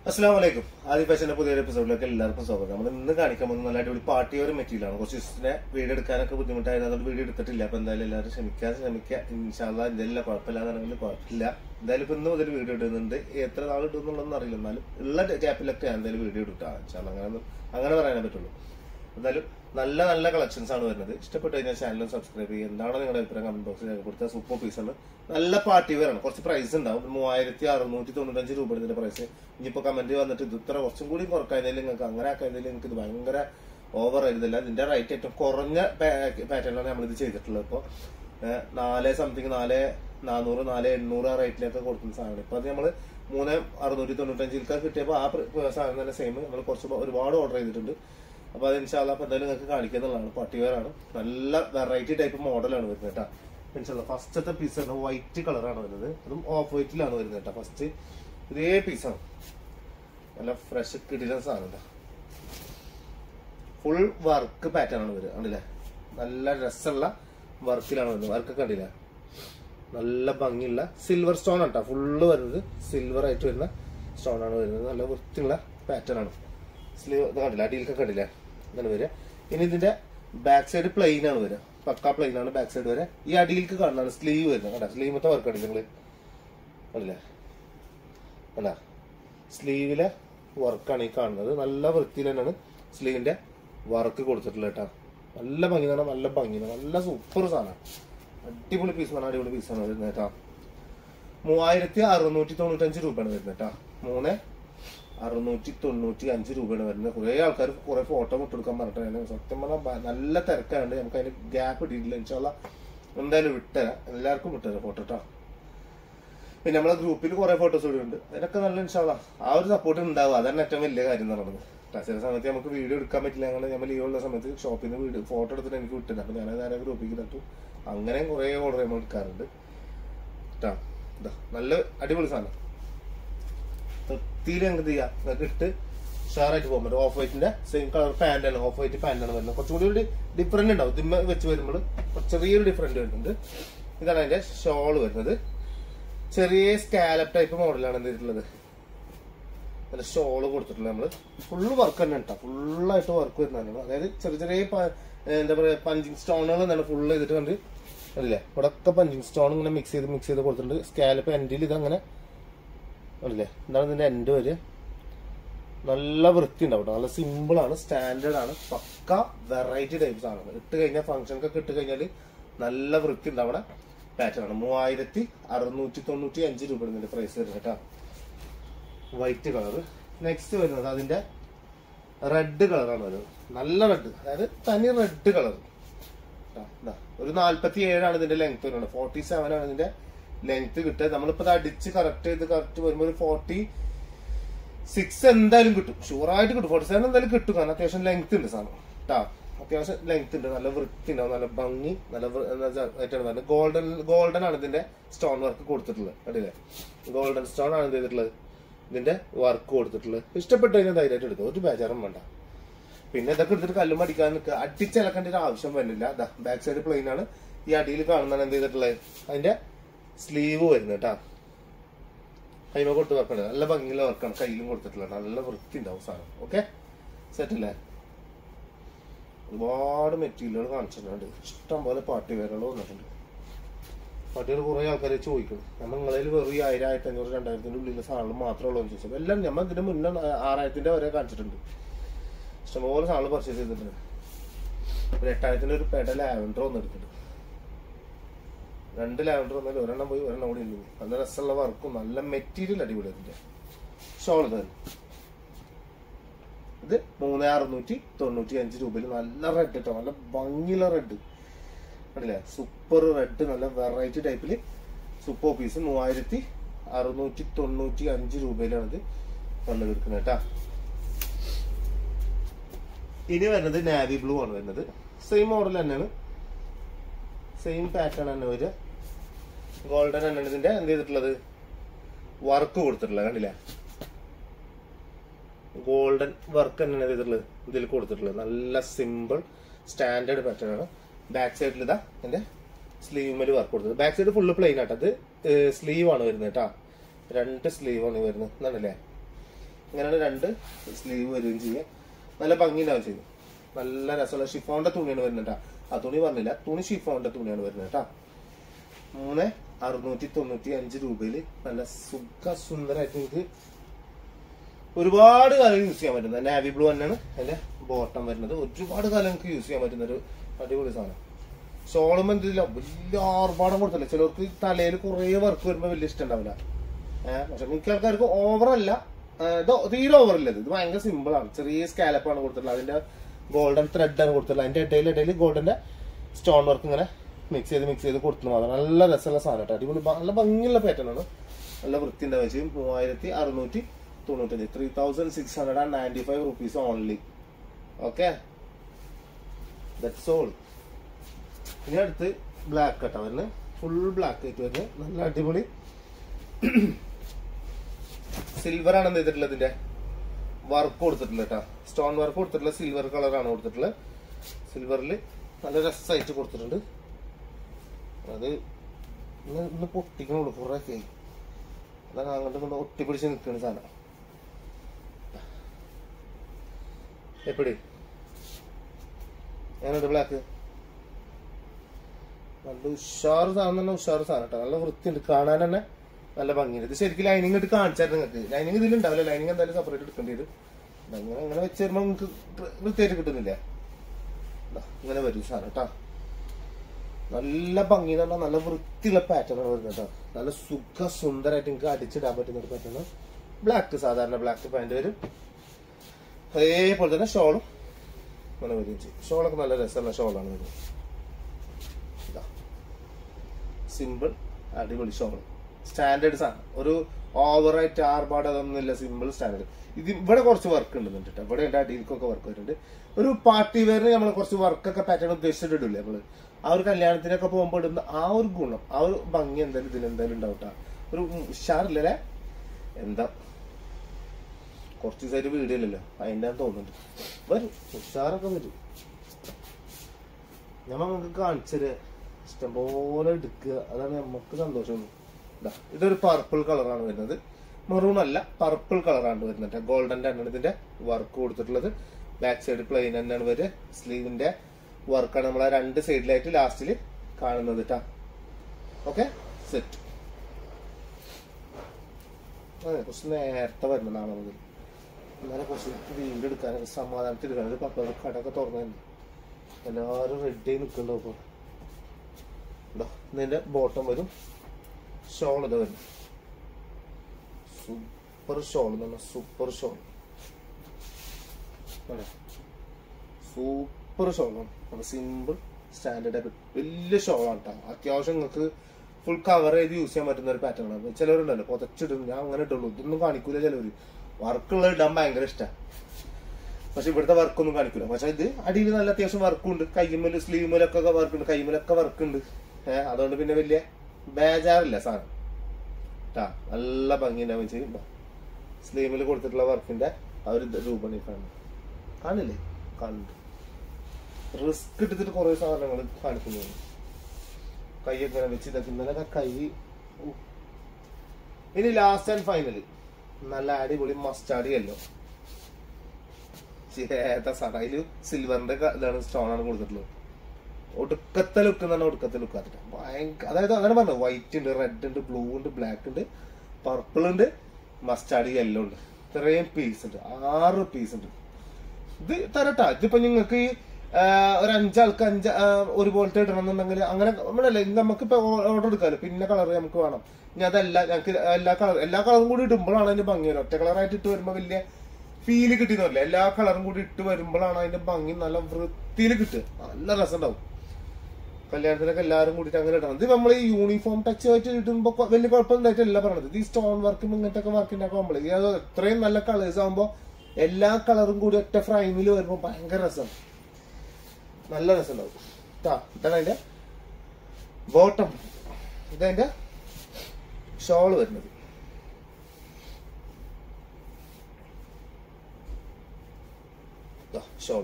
അസ്സാം വലൈക്കും ആദ്യ ഫാഷന്റെ പുതിയൊരു എപ്പിസോഡിലേക്ക് എല്ലാവർക്കും സ്വാഗതം നമ്മൾ ഇന്ന് കാണിക്കാൻ പോകുന്ന നല്ല അടിപൊളി പാർട്ടി ഒരു മെറ്റീരിയലാണ് കുറച്ച് ദിവസത്തിന്റെ വീഡിയോ എടുക്കാനൊക്കെ ബുദ്ധിമുട്ടായത് അതുകൊണ്ട് വീഡിയോ എടുത്തിട്ടില്ല അപ്പൊ എന്തായാലും എല്ലാവരും ക്ഷമിക്കാൻ ശ്രമിക്കുക ഇൻഷാല്ല എന്തെല്ലാം കുഴപ്പമില്ലാന്നുണ്ടെങ്കിൽ കുഴപ്പമില്ല എന്തായാലും ഇപ്പൊ ഇന്ന് മുതൽ വീഡിയോ ഇടുന്നുണ്ട് എത്ര നാൾ ഇടുന്നുള്ളതെന്ന് അറിയില്ല എന്നാലും ഉള്ള ഗ്യാപ്പിലൊക്കെ എന്തായാലും വീഡിയോ ഇട്ടാ ഇൻഷാല്ല അങ്ങനെ അങ്ങനെ പറയാനേ പറ്റുള്ളൂ എന്തായാലും നല്ല നല്ല കളക്ഷൻസ് ആണ് വരുന്നത് ഇഷ്ടപ്പെട്ട് കഴിഞ്ഞാൽ ചാനൽ സബ്സ്ക്രൈബ് ചെയ്യുക എന്താണ് നിങ്ങളുടെ അഭിപ്രായം കമന്റ് ബോക്സിൽ രേഖപ്പെടുത്തുക സൂപ്പർ പീസ് ആണ് നല്ല പാർട്ടി വെയർ ആണ് കുറച്ച് പ്രൈസ് ഉണ്ടാവും ഒരു മൂവായിരത്തി അറുന്നൂറ്റി തൊണ്ണൂറ്റഞ്ച് രൂപ ഇതിന്റെ പ്രൈസ് ഇനിയിപ്പോ കമന്റ് വന്നിട്ട് ഇത് ഇത്ര കുറച്ചും കൂടി കുറക്കാതിൽ നിങ്ങൾക്ക് അങ്ങനെ ആക്കാതിൽ നിങ്ങൾക്ക് ഇത് ഭയങ്കര ഓവർ ആയിരുന്നില്ല ഇതിന്റെ റേറ്റ് ഏറ്റവും കുറഞ്ഞ പാറ്റേണിലാണ് നമ്മൾ ഇത് ചെയ്തിട്ടുള്ളത് ഇപ്പോൾ നാല് സംതിങ് നാല് നാനൂറ് നാല് എണ്ണൂറ് ആ റേറ്റിലൊക്കെ കൊടുക്കുന്ന സാധനം ഇപ്പൊ അത് നമ്മള് മൂന്ന് അറുന്നൂറ്റി തൊണ്ണൂറ്റഞ്ചിലൊക്കെ കിട്ടിയപ്പോൾ ആ പ്ര- സാധനം തന്നെ സെയിം നമ്മൾ കുറച്ച് ഒരുപാട് ഓർഡർ ചെയ്തിട്ടുണ്ട് അപ്പൊ അത് ഇൻഷാല്ല അപ്പൊ എന്തായാലും നിങ്ങൾക്ക് കാണിക്കുന്നുള്ളതാണ് പട്ടിവെയർ ആണ് നല്ല വെറൈറ്റി ടൈപ്പ് മോഡലാണ് വരുന്നത് കേട്ടോ ഇൻഷാല്ല ഫസ്റ്റത്തെ പീസ് ആണ് വൈറ്റ് കളറാണ് വരുന്നത് അതും ഓഫ് വൈറ്റിലാണ് വരുന്നത് കേട്ടോ ഫസ്റ്റ് ഇതേ പീസാണ് നല്ല ഫ്രഷ് കിടിലൻ സാധനം ഫുൾ വർക്ക് പാറ്റേൺ ആണ് വരിക കണ്ടില്ലേ നല്ല രസമുള്ള വർക്കിലാണ് വരുന്നത് വർക്ക് കണ്ടില്ലേ നല്ല ഭംഗിയുള്ള സിൽവർ സ്റ്റോൺ ആണ് കേട്ടോ ഫുള്ള് വരുന്നത് സിൽവർ ആയിട്ട് വരുന്ന സ്റ്റോൺ ആണ് വരുന്നത് നല്ല വൃത്തിയുള്ള പാറ്റേൺ ആണ് സ്ലീവ് ഇത് കണ്ടില്ല അടിയിലൊക്കെ കണ്ടില്ല ഇങ്ങനെ വരിക ഇനി ഇതിന്റെ ബാക്ക് സൈഡ് പ്ലെയിൻ ആണ് വരിക പക്ക പ്ലെയിൻ ആണ് ബാക്ക് സൈഡ് വരെ ഈ അടിയിലേക്ക് കാണുന്നതാണ് സ്ലീവ് വരുന്നത് കണ്ട സ്ലീവത്തെ വർക്ക് കണ്ടില്ല നിങ്ങള് കണ്ടില്ലേ കണ്ട സ്ലീവിലെ വർക്കാണ് ഈ കാണുന്നത് നല്ല വൃത്തിയിൽ തന്നെയാണ് സ്ലീവിന്റെ വർക്ക് കൊടുത്തിട്ടുള്ളത് കേട്ടോ നല്ല ഭംഗി എന്ന് പറഞ്ഞാൽ നല്ല ഭംഗി നല്ല സൂപ്പർ സാധനമാണ് അടിപൊളി പീസാണ് അടിപൊളി പീസാണ് വരുന്നത് കേട്ടോ മൂവായിരത്തി അറുന്നൂറ്റി തൊണ്ണൂറ്റഞ്ച് രൂപയാണ് വരുന്നത് കേട്ടോ മൂന്ന് അറുന്നൂറ്റി തൊണ്ണൂറ്റി അഞ്ച് രൂപയാണ് വരുന്നത് കുറെ ആൾക്കാർ കുറെ ഫോട്ടോ വിട്ടെടുക്കാൻ പറഞ്ഞിട്ടാണ് സത്യം പറഞ്ഞാൽ ഭ- നല്ല തിരക്കാണ് നമുക്ക് അതിന് ഗ്യാപ്പ് ഇട്ടിട്ടില്ല ഇൻഷാല്ല എന്തായാലും വിട്ടുതരാം എല്ലാവർക്കും വിട്ടുതരാം ഫോട്ടോ കേട്ടോ പിന്നെ നമ്മളെ ഗ്രൂപ്പിൽ കുറെ ഫോട്ടോസ് കൂടി ഉണ്ട് അതിനൊക്കെ നല്ല ഇൻഷാല്ല ആ ഒരു സപ്പോർട്ട് ഉണ്ടാവും അതന്നെ ഏറ്റവും വലിയ കാര്യം എന്ന് പറയുന്നത് ട്ടാ, ചില സമയത്ത് നമുക്ക് വീഡിയോ എടുക്കാൻ പറ്റില്ല അങ്ങനെ നമ്മൾ ലീവ് ഉള്ള സമയത്ത് ഷോപ്പിൽ നിന്ന് വീഡിയോ ഫോട്ടോ എടുത്തിട്ട് എനിക്ക് വിട്ടില്ല അപ്പൊ ഞാൻ നേരെ ഗ്രൂപ്പിൽ തട്ടു അങ്ങനെയും കുറെ ഓർഡർ നമ്മൾ എടുക്കാറുണ്ട് ട്ടാ, ഇതാ നല്ല അടിപൊളി സാധനം വൃത്തിയിൽ എന്ത് ചെയ്യാം നിങ്ങൾക്ക് ഇട്ട് ഷെയറായിട്ട് പോകാൻ പറ്റും ഓഫ് വൈറ്റിന്റെ സെയിം കളർ പാന്റ് ആണ് ഓഫ് വൈറ്റ് പാന്റ് ആണ് വരുന്നത് കുറച്ചും കൂടി ഒരു ഡിഫറെന്റ് ഉണ്ടാവും ഇതിമ്മ വെച്ച് വരുമ്പോൾ ചെറിയൊരു ഡിഫറെന്റ് വരുന്നുണ്ട് ഇതാണ് അതിന്റെ ഷോൾ വരുന്നത് ചെറിയ സ്കാലപ്പ് ടൈപ്പ് മോഡലാണ് എന്തിട്ടുള്ളത് അതിന്റെ ഷോള് കൊടുത്തിട്ടുള്ളത് നമ്മള് ഫുള്ള് വർക്ക് തന്നെ കേട്ടോ ഫുള്ളായിട്ട് വർക്ക് വരുന്നതാണ് അതായത് ചെറിയ ചെറിയ പ- എന്താ പറയാ പഞ്ചിങ് സ്റ്റോണുകൾ എന്താണ് ഫുള്ള് ചെയ്തിട്ട് കണ്ട് അല്ലേ ഇവിടെ ഒക്കെ പഞ്ചിങ് സ്റ്റോൺ ഇങ്ങനെ മിക്സ് ചെയ്ത് മിക്സ് ചെയ്ത് കൊടുത്തിട്ടുണ്ട് സ്കാലപ്പ് എൻഡിൽ ഇതങ്ങനെ അല്ലേ എന്താണ് ഇതിന്റെ എൻഡ് വരെ നല്ല വൃത്തി ഉണ്ടാവും കേട്ടോ നല്ല സിമ്പിൾ ആണ് സ്റ്റാൻഡേർഡ് ആണ് പക്ക വെറൈറ്റി ടൈപ്പ് സാധനങ്ങൾ ഇട്ട് കഴിഞ്ഞാൽ ഫംഗ്ഷനൊക്കെ ഇട്ട് കഴിഞ്ഞാൽ നല്ല വൃത്തി ഉണ്ടാവണ പാറ്റേൺ ആണ് മൂവായിരത്തി അറുന്നൂറ്റി തൊണ്ണൂറ്റി അഞ്ച് രൂപ ഇതിന്റെ പ്രൈസ് വരുന്നത് കേട്ടോ വൈറ്റ് കളർ നെക്സ്റ്റ് വരുന്നത് അതിന്റെ റെഡ് കളറാണ് വരുന്നത് നല്ല റെഡ് അതായത് തനി റെഡ് കളർ ഒരു നാല്പത്തി ഏഴാണ് ഇതിന്റെ ലെങ്ത് വരുന്നത് ഫോർട്ടി സെവൻ ആണ് ഇതിന്റെ ലെങ്ത് കിട്ടുക നമ്മളിപ്പോ ഇത് അടിച്ച് കറക്റ്റ് ചെയ്ത് കറക്റ്റ് വരുമ്പോൾ ഒരു ഫോർട്ടി സിക്സ് എന്തായാലും കിട്ടും ഷുവർ ആയിട്ട് കിട്ടും ഫോർട്ടി സെവൻ എന്തായാലും കിട്ടും കാരണം അത്യാവശ്യം ലെങ്ത് ഉണ്ട് സാധനം കേട്ടാ അത്യാവശ്യം ലെങ്ത് ഉണ്ട് നല്ല വൃത്തി ഉണ്ടാവും നല്ല ഭംഗി നല്ല വൃ- എന്താ വെച്ചാ ആയിട്ടാണ് വരുന്നത് ഗോൾഡൻ ഗോൾഡൻ ആണ് ഇതിന്റെ സ്റ്റോൺ വർക്ക് കൊടുത്തിട്ടുള്ളത് കണ്ടില്ലേ ഗോൾഡൻ സ്റ്റോൺ ആണ് എന്ത് ചെയ്തിട്ടുള്ളത് ഇതിന്റെ വർക്ക് കൊടുത്തിട്ടുള്ളത് ഇഷ്ടപ്പെട്ട് കഴിഞ്ഞാൽ ധൈര്യമായിട്ട് എടുക്കും ഒരു ബേജാറും വേണ്ട പിന്നെ ഇതൊക്കെ എടുത്തിട്ട് കല്ലും അടിക്കാൻ നിൽക്കുക അടിച്ചിളക്കേണ്ട ഒരു ആവശ്യം വരുന്നില്ല ബാക്ക് സൈഡ് പ്ലെയിൻ ആണ് ഈ അടിയിൽ കാണുന്നതാണ് എന്ത് ചെയ്തിട്ടുള്ളത് അതിന്റെ സ്ലീവ് വരുന്നത് കേട്ടാ കൈമ കൊടുത്ത് വർക്കാണ് നല്ല ഭംഗിയുള്ള വർക്കാണ് കയ്യിലും കൊടുത്തിട്ടുള്ളത് നല്ല വൃത്തി ഉണ്ടാവും സാധനം ഓക്കെ സെറ്റ് അല്ലേ ഒരുപാട് മെറ്റീരിയലുകൾ കാണിച്ചിട്ടുണ്ട് ഇഷ്ടം പോലെ പാർട്ടി വെയറുകൾ വന്നിട്ടുണ്ട് പാർട്ടികൾ കുറെ ആൾക്കാർ ചോദിക്കും നമ്മൾ നിങ്ങളിൽ വെറും ഈ ആയിരം ആയിരത്തി അഞ്ഞൂറ് രണ്ടായിരത്തിന്റെ ഉള്ളിലെ സാധനം മാത്രമേ ഉള്ളൂ എന്ന് ചോദിച്ചത് എല്ലാം നമ്മൾ ഇതിന് മുന്നേ ആറായിരത്തിന്റെ വരെ കാണിച്ചിട്ടുണ്ട് ഇഷ്ടംപോലെ സാധനം പർച്ചേസ് ചെയ്തിട്ടുണ്ട് ഒരു എട്ടായിരത്തിന്റെ ഒരു പെട ലാവൻഡർ ഒന്ന് എടുത്തിട്ടുണ്ട് രണ്ട് ലാവൻഡർ വന്നാലും ഒരെണ്ണം പോയി ഒരെണ്ണം കൂടി ഉണ്ട് നല്ല രസമുള്ള വർക്കും നല്ല മെറ്റീരിയൽ അടിപൊളി അതിന്റെ ഷോൾ തന്നെ ഇത് മൂന്ന് അറുന്നൂറ്റി തൊണ്ണൂറ്റി അഞ്ച് രൂപയിൽ നല്ല റെഡ് കേട്ടോ നല്ല ഭംഗിയുള്ള റെഡ് കണ്ടില്ലേ സൂപ്പർ റെഡ് നല്ല വെറൈറ്റി ടൈപ്പിൽ സൂപ്പർ പീസ് മൂവായിരത്തി അറുന്നൂറ്റി തൊണ്ണൂറ്റി അഞ്ച് രൂപയിലാണ് ഇത് വന്ന് കിടക്കുന്നത് കേട്ടാ ഇനി വരുന്നത് നാവി ബ്ലൂ ആണ് വരുന്നത് സെയിം മോഡൽ തന്നെയാണ് സെയിം പാറ്റേൺ തന്നെ വരിക ഗോൾഡൻ തന്നെയാണ് ഇതിന്റെ എന്ത് ചെയ്തിട്ടുള്ളത് വർക്ക് കൊടുത്തിട്ടുള്ളത് കണ്ടില്ലേ ഗോൾഡൻ വർക്ക് തന്നെയാണ് ചെയ്തിട്ടുള്ളത് ഇതിൽ കൊടുത്തിട്ടുള്ളത് നല്ല സിമ്പിൾ സ്റ്റാൻഡേർഡ് പാറ്റേൺ ആണ് ബാക്ക് സൈഡിൽ ഇതാ എന്റെ സ്ലീവ് വർക്ക് കൊടുത്തത് ബാക്ക് സൈഡ് ഫുള്ള് പ്ലെയിൻ ആട്ടോ അത് സ്ലീവ് ആണ് വരുന്നത് കേട്ടാ രണ്ട് സ്ലീവ് ആണ് വരുന്നത് എന്നാണല്ലേ ഇങ്ങനെയാണ് രണ്ട് സ്ലീവ് വരികയും ചെയ്യുക നല്ല ഭംഗിയുണ്ടാവും ചെയ്യും നല്ല രസമുള്ള ഷിഫോണിന്റെ തുണിയാണ് വരുന്നത് കേട്ടോ ആ തുണി പറഞ്ഞില്ല തുണി ഷിഫോണിന്റെ തുണിയാണ് വരുന്നത് കേട്ടോ മൂന്ന് അറുന്നൂറ്റി തൊണ്ണൂറ്റി അഞ്ച് രൂപയിൽ നല്ല സുഖ സുന്ദരമായിട്ട് നിങ്ങൾക്ക് ഒരുപാട് കാലം യൂസ് ചെയ്യാൻ പറ്റുന്നത് നാവി ബ്ലൂ തന്നെയാണ് അതിന്റെ ബോട്ടം വരുന്നത് ഒരുപാട് കാലം നിങ്ങൾക്ക് യൂസ് ചെയ്യാൻ പറ്റുന്ന ഒരു അടിപൊളി സാധനം ഷോളും എന്തില്ല വലിയ ആർഭാടം കൊടുത്തില്ല ചിലർക്ക് തലയിൽ കുറേ വർക്ക് വരുമ്പോൾ വലിയ ഇഷ്ടം ഉണ്ടാവില്ല ഏഹ് പക്ഷെ മിക്ക ആൾക്കാർക്ക് ഓവർ അല്ല ഏഹ് ഇത് തീരെ ഓവർ ഇല്ല ഇത് ഇത് ഭയങ്കര സിമ്പിൾ ആണ് ചെറിയ സ്കാലപ്പ് ആണ് കൊടുത്തിട്ടുള്ളത് അതിന്റെ ഗോൾഡൻ ത്രെഡ് ആണ് കൊടുത്തിട്ടുള്ളത് അതിന്റെ ഇടയിൽ ഇടയിൽ ഗോൾഡന്റെ സ്റ്റോൺ വർക്ക് ഇങ്ങനെ മിക്സ് ചെയ്ത് മിക്സ് ചെയ്ത് കൊടുത്തു മാത്രം നല്ല രസമുള്ള സാധനം കേട്ടോ അടിപൊളി ഭ- നല്ല ഭംഗിയുള്ള പാറ്റേൺ ആണ് നല്ല വൃത്തി ഉണ്ടാവുക ചെയ്യും മൂവായിരത്തി അറുന്നൂറ്റി തൊണ്ണൂറ്റഞ്ച് three thousand six hundred and ninety five rupees only okay that's all ഇനി അടുത്ത് ബ്ലാക്ക് കട്ടാ വരുന്നത് ഫുൾ ബ്ലാക്ക് ആയിട്ട് വരുന്നത് നല്ല അടിപൊളി സിൽവർ ആണ് എന്ത് ചെയ്തിട്ടുള്ളത് ഇതിന്റെ വർക്ക് കൊടുത്തിട്ടുള്ളത് കേട്ടോ സ്റ്റോൺ വർക്ക് കൊടുത്തിട്ടുള്ള സിൽവർ കളറാണ് കൊടുത്തിട്ടുള്ളത് സിൽവറിൽ നല്ല രസമായിട്ട് കൊടുത്തിട്ടുണ്ട് അത് ഇന്ന് ഇന്ന് പൊട്ടിക്കണുള്ളൂ കുറെ ഒക്കെ അതാണ് അങ്ങോട്ട് കൊണ്ട് ഒട്ടിപ്പിടിച്ച് നിൽക്കുന്ന സാധനം എപ്പടി എങ്ങനെയുണ്ട് ബ്ലാക്ക് നല്ല ഉഷാറ് സാധനം തന്നെ ഉഷാറ് സാധനം കേട്ടോ നല്ല വൃത്തിയുണ്ട് കാണാൻ തന്നെ നല്ല ഭംഗിയുണ്ട് ഇത് ശരിക്കും ലൈനിങ് ഇട്ട് കാണിച്ചായിരുന്നു നിങ്ങൾക്ക് ലൈനിങ് ഇതിലുണ്ടാവില്ല ലൈനിങ് എന്തായാലും സെപ്പറേറ്റ് എടുക്കേണ്ടി വരും അങ്ങനെ അങ്ങനെ വെച്ച് തരുമ്പോൾ നിങ്ങൾക്ക് വൃത്തിയായിട്ട് കിട്ടുന്നില്ല ദാ, ഇങ്ങനെ വരും ഈ സാധനം കേട്ടോ നല്ല ഭംഗി എന്ന് പറഞ്ഞാൽ നല്ല വൃത്തിയുള്ള പാറ്റേൺ ആണ് വരുന്നത് കേട്ടോ നല്ല സുഖ സുന്ദരമായിട്ട് നിങ്ങൾക്ക് അടിച്ചിടാൻ പറ്റുന്ന ഒരു പാറ്റേൺ ബ്ലാക്ക് സാധാരണ ബ്ലാക്ക് പാന്റ് വരും അതേപോലെ തന്നെ ഷോളും അങ്ങനെ വരികയും ചെയ്യും ഷോളൊക്കെ നല്ല രസമുള്ള ഷോളാണ് വരുന്നത് ഇതാ സിമ്പിൾ അടിപൊളി ഷോൾ സ്റ്റാൻഡേർഡ് സാധനം ഒരു ഓവറായിട്ട് ആർഭാട് അതൊന്നുമില്ല സിമ്പിൾ സ്റ്റാൻഡേർഡ് ഇത് ഇവിടെ കുറച്ച് വർക്ക് ഉണ്ട് കേട്ടോ ഇവിടെ ഉണ്ട് അടിയിൽക്കൊക്കെ വർക്ക് വരുന്നുണ്ട് ഒരു പാർട്ടി വെയറിന് നമ്മൾ കുറച്ച് വർക്കൊക്കെ പാറ്റേൺ ഉദ്ദേശിച്ചിട്ട് ഇടില്ലേ നമ്മള് ആ ഒരു കല്യാണത്തിനൊക്കെ പോകുമ്പോൾ ഇടുന്ന ആ ഒരു ഗുണം ആ ഒരു ഭംഗി എന്തായാലും ഇതിന് എന്തായാലും ഉണ്ടാവും ട്ടാ. ഒരു ഉഷാറില്ലല്ലേ എന്താ കുറച്ച് ദിവസമായിട്ട് വീഡിയോ ഇല്ലല്ലോ അതിൻ്റെ തോന്നുന്നുണ്ട് വരും ഉഷാറൊക്കെ വരും ഞാൻ നമുക്ക് കാണിച്ചത് ഇഷ്ടംപോലെ എടുക്കുക അതാണ് നമുക്ക് സന്തോഷം ഇതാ ഇതൊരു പർപ്പിൾ കളറാണ് വരുന്നത് മെറൂൺ അല്ല പർപ്പിൾ കളറാണ് വരുന്നത് ഗോൾഡന്റെ ആണ് ഇതിന്റെ വർക്ക് കൊടുത്തിട്ടുള്ളത് ബാക്ക് സൈഡ് പ്ലെയിൻ തന്നെയാണ് വരിക സ്ലീവിന്റെ വർക്കാണ് നമ്മൾ ആ രണ്ട് സൈഡിലായിട്ട് ലാസ്റ്റിൽ കാണുന്നത് കേട്ടാ ഓക്കെ സെറ്റ് അതെ കുറച്ച് നേരത്തെ വരണം നാളെ മുതൽ എന്നാലും കുറച്ച് വീണ്ടും എടുക്കാനൊക്കെ സമാധാനത്തിൽ എടുക്കാൻ ഒരു പപ്പ കടയൊക്കെ തുറന്നു തന്നെ എല്ലാവരും റെഡി ആയി നിൽക്കണ്ടോ ഇപ്പൊ ഇതാ ഇതിന്റെ ബോട്ടം വരും ഷോൾ ഇത് വരും സൂപ്പർ ഷോൾ എന്ന് പറഞ്ഞാൽ സൂപ്പർ ഷോൾ സൂപ്പർ ഷോളാണ് അപ്പൊ സിമ്പിൾ സ്റ്റാൻഡേർഡ് ആയിട്ട് വലിയ ഷോളാണ് കേട്ടോ അത്യാവശ്യം നിങ്ങൾക്ക് ഫുൾ കവർ ചെയ്ത് യൂസ് ചെയ്യാൻ പറ്റുന്ന ഒരു പാറ്റേൺ ആണ് ചിലവരുണ്ടല്ലോ പുതച്ചിടും ഞാൻ അങ്ങനെ ഇട്ടുള്ളൂ ഇതൊന്നും കാണിക്കൂല ചിലവര് വർക്കുള്ള ഇടാൻ ഭയങ്കര ഇഷ്ടമാണ് പക്ഷെ ഇവിടുത്തെ വർക്കൊന്നും കാണിക്കില്ല പക്ഷെ ഇത് അടിയിൽ നല്ല അത്യാവശ്യം വർക്കുണ്ട് കയ്യുമ്മല് സ്ലീവുമലൊക്കെ വർക്കുണ്ട് കയ്യുമ്മലൊക്കെ വർക്കുണ്ട് ഏഹ് അതുകൊണ്ട് പിന്നെ വലിയ ബേജാറില്ല സാധനം ട്ടാ നല്ല ഭംഗി ഉണ്ടാവും ചെയ്യുമ്പോ സ്ലീവിൽ കൊടുത്തിട്ടുള്ള വർക്കിന്റെ ആ ഒരു രൂപം നീ കാണുന്നു കാണില്ലേ കണ്ടു റിസ്ക് എടുത്തിട്ട് കുറെ സാധനങ്ങൾ കാണിക്കുന്നു കൈ ഇങ്ങനെ വെച്ച് ഇതൊക്കെ ഇന്നലെ കൈ ഊ. ഇനി ലാസ്റ്റ് ആൻഡ് ഫൈനൽ നല്ല അടിപൊളി മസ്റ്റാർഡ് യെല്ലോ ചേത്ത സടയില് സിൽവറിന്റെ ഇതാണ് സ്റ്റോൺ ആണ് കൊടുത്തിട്ടുള്ളത് ഒടുക്കത്തെ ലുക്ക് എന്ന് പറഞ്ഞാൽ ഒടുക്കത്തെ ലുക്ക് ആത്തിട്ട് ഭയങ്കര അതായത് അങ്ങനെ പറഞ്ഞു വൈറ്റ് ഉണ്ട് റെഡ് ഉണ്ട് ബ്ലൂ ഉണ്ട് ബ്ലാക്ക് ഉണ്ട് പർപ്പിൾ ഉണ്ട് മസ്റ്റാർഡ് യെല്ലോ ഉണ്ട് ഇത്രയും പീസ് ഉണ്ട് ആറ് പീസ് ഉണ്ട് ഇത് തരട്ടാ ഇതിപ്പോ നിങ്ങൾക്ക് ഒരു അഞ്ചാൾക്ക് അഞ്ച് ആ, ഒരുപോലത്തെ ഇടണം എന്നുണ്ടെങ്കിൽ അങ്ങനെ നമ്മളല്ലേ നമുക്ക് ഇപ്പൊ ഓർഡർ എടുക്കാമല്ലോ പിന്നെ കളർ നമുക്ക് വേണം ഇനി അതല്ല ഞങ്ങൾക്ക് എല്ലാ കളർ എല്ലാ കളറും കൂടി ഇടുമ്പോഴാണ് അതിന്റെ ഭംഗി വരും ഒറ്റ കളറായിട്ട് ഇട്ട് വരുമ്പോ വലിയ ഫീല് കിട്ടിയെന്നല്ല എല്ലാ കളറും കൂടി ഇട്ട് വരുമ്പോഴാണ് അതിന്റെ ഭംഗി നല്ല വൃത്തിയിൽ കിട്ടുക നല്ല രസം ഉണ്ടാവും കല്യാണത്തിനൊക്കെ എല്ലാവരും കൂടിയിട്ട് അങ്ങനെ ഇടണം ഇത് നമ്മൾ ഈ യൂണിഫോം ടച്ച് ആയിട്ട് ഇടുമ്പോൾ വലിയ കുഴപ്പമൊന്നുമായിട്ടല്ല പറയണത് ഇത് ഈ സ്റ്റോൺ വർക്കും ഇങ്ങനത്തെ ഒക്കെ വർക്കിന്റെ ഒക്കെ ആകുമ്പോൾ അത് എത്രയും നല്ല കളേഴ്സ് ആകുമ്പോൾ എല്ലാ കളറും കൂടി ഒറ്റ ഫ്രൈമിൽ വരുമ്പോൾ ഭയങ്കര രസമാണ് നല്ല രസം ഉണ്ടാവും ട്ടാ, ഇതാണ് അതിന്റെ ബോട്ടം ഇതതിന്റെ ഷോള് വരുന്നത് ഷോൾ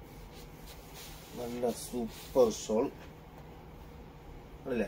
നല്ല സൂപ്പർ ഷോൾ അല്ലേ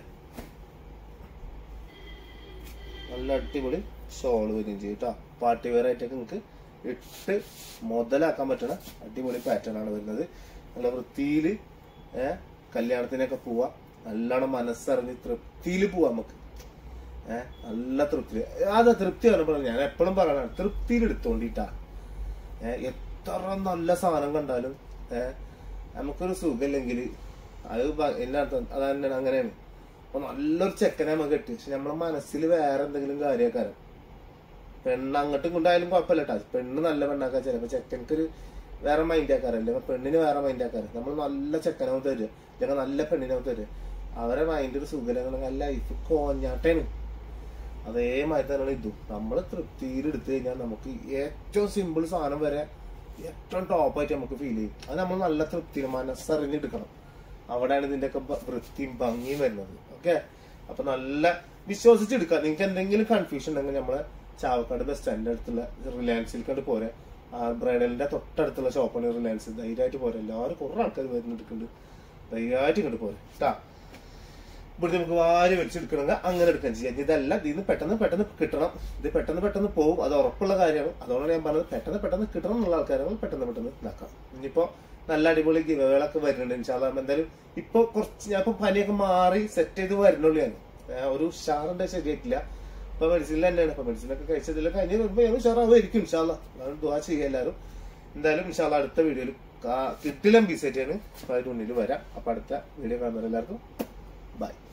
നല്ല അടിപൊളി ഷോൾ വരികയും ചെയ്യും കേട്ടോ പാർട്ടി വെയർ ആയിട്ടൊക്കെ നിങ്ങൾക്ക് ഇട്ട് മുതലാക്കാൻ പറ്റണ അടിപൊളി പാറ്റേൺ ആണ് വരുന്നത് നല്ല വൃത്തിയിൽ ഏഹ് കല്യാണത്തിനൊക്കെ പോവാ നല്ലോണം മനസ്സറിഞ്ഞ് തൃപ്തിയിൽ പോവാം നമുക്ക് ഏഹ് നല്ല തൃപ്തി അതാ തൃപ്തി പറഞ്ഞപ്പോൾ ഞാൻ എപ്പോഴും പറയണ തൃപ്തിയിൽ എടുത്തോണ്ടിട്ടാ ഏഹ് എത്ര നല്ല സാധനം കണ്ടാലും ഏഹ് നമുക്കൊരു സുഖമില്ലെങ്കിൽ അത് ബ- എന്നെ അർത്ഥം അത് തന്നെയാണ് അങ്ങനെയാണ് അപ്പൊ നല്ലൊരു ചെക്കനെ നമുക്ക് കിട്ടി പക്ഷെ നമ്മളെ മനസ്സിൽ വേറെ എന്തെങ്കിലും കാര്യക്കാരം പെണ്ണ് അങ്ങോട്ടും കൊണ്ടായാലും കുഴപ്പമില്ല കേട്ടോ പെണ്ണ് നല്ല പെണ്ണാക്കാൻ ചിലപ്പോ ചെക്കൻക്ക് ഒരു വേറെ മൈൻഡ് ആക്കാറല്ലേ അപ്പൊ പെണ്ണിന് വേറെ മൈൻഡ് ആക്കാറ് നമ്മൾ നല്ല ചെക്കനാവും തരും അല്ലെങ്കിൽ നല്ല പെണ്ണിനാവും തരും അവരെ മൈൻഡ് ഒരു സുഖലങ്ങൾ ലൈഫ് കോഞ്ഞാട്ടേന് അതേമാതിരി തന്നെയാണ് ഇതും നമ്മൾ തൃപ്തിയിൽ എടുത്തു കഴിഞ്ഞാൽ നമുക്ക് ഏറ്റവും സിമ്പിൾ സാധനം വരെ ഏറ്റവും ടോപ്പായിട്ട് നമുക്ക് ഫീൽ ചെയ്യും അത് നമ്മൾ നല്ല തൃപ്തിയിൽ മനസ്സറിഞ്ഞെടുക്കണം അവിടെയാണ് ഇതിന്റെ ഒക്കെ വൃത്തിയും ഭംഗിയും വരുന്നത് ഓക്കെ അപ്പൊ നല്ല വിശ്വസിച്ചെടുക്കാം നിങ്ങൾക്ക് എന്തെങ്കിലും കൺഫ്യൂഷൻ ഉണ്ടെങ്കിൽ നമ്മളെ ചാവക്കാട് ബസ് സ്റ്റാൻഡിന്റെ അടുത്തുള്ള റിലയൻസിൽ കണ്ട് പോരെ ആ ബ്രൈഡലിന്റെ തൊട്ടടുത്തുള്ള ഷോപ്പാണ് റിലയൻസ് ധൈര്യമായിട്ട് പോരെ എല്ലാവരും കുറെ ആൾക്കാർ വരുന്നെടുക്കുന്നുണ്ട് ധൈര്യമായിട്ട് ഇങ്ങോട്ട് പോരെ കേട്ടാ ഇവിടെ നമുക്ക് വാരി വലിച്ചെടുക്കണമെങ്കിൽ അങ്ങനെ എടുക്കാൻ ചെയ്യാം ഇനി ഇതല്ല ഇതിന്ന് പെട്ടെന്ന് പെട്ടെന്ന് കിട്ടണം ഇത് പെട്ടെന്ന് പെട്ടെന്ന് പോകും അത് ഉറപ്പുള്ള കാര്യമാണ് അതുകൊണ്ടാണ് ഞാൻ പറഞ്ഞത് പെട്ടെന്ന് പെട്ടെന്ന് കിട്ടണം എന്നുള്ള ആൾക്കാരാണ് പെട്ടെന്ന് പെട്ടെന്ന് ഇതാക്കാം ഇനിയിപ്പോ നല്ല അടിപൊളി ഗിവകളൊക്കെ വരുന്നുണ്ട് ഇൻഷാല്ല എന്തായാലും ഇപ്പൊ കുറച്ച് ഞാൻ ഇപ്പൊ പനിയൊക്കെ മാറി സെറ്റ് ചെയ്ത് വരുന്നുള്ളൂ ഞാൻ ഏഹ് ഒരു ഉഷാറിന്റെ ശരിയായിട്ടില്ല ഇപ്പൊ മെഡിസിനിൽ തന്നെയാണ് ഇപ്പൊ മെഡിസിനൊക്കെ കഴിച്ചതിൽ കഴിഞ്ഞ് വരുമ്പോ ഞാൻ ഉഷാറാവുമായിരിക്കും ഇൻഷാല്ല അതാണ് ദുവാ ചെയ്യുക എല്ലാവരും എന്തായാലും ഇൻഷാല്ല അടുത്ത വീഡിയോയിൽ കിട്ടില്ല ബി സെറ്റ് ആണ് അതിന്റെ മുന്നിൽ വരാം അപ്പൊ അടുത്ത വീഡിയോ കാണുന്നവരെല്ലാവർക്കും ബൈ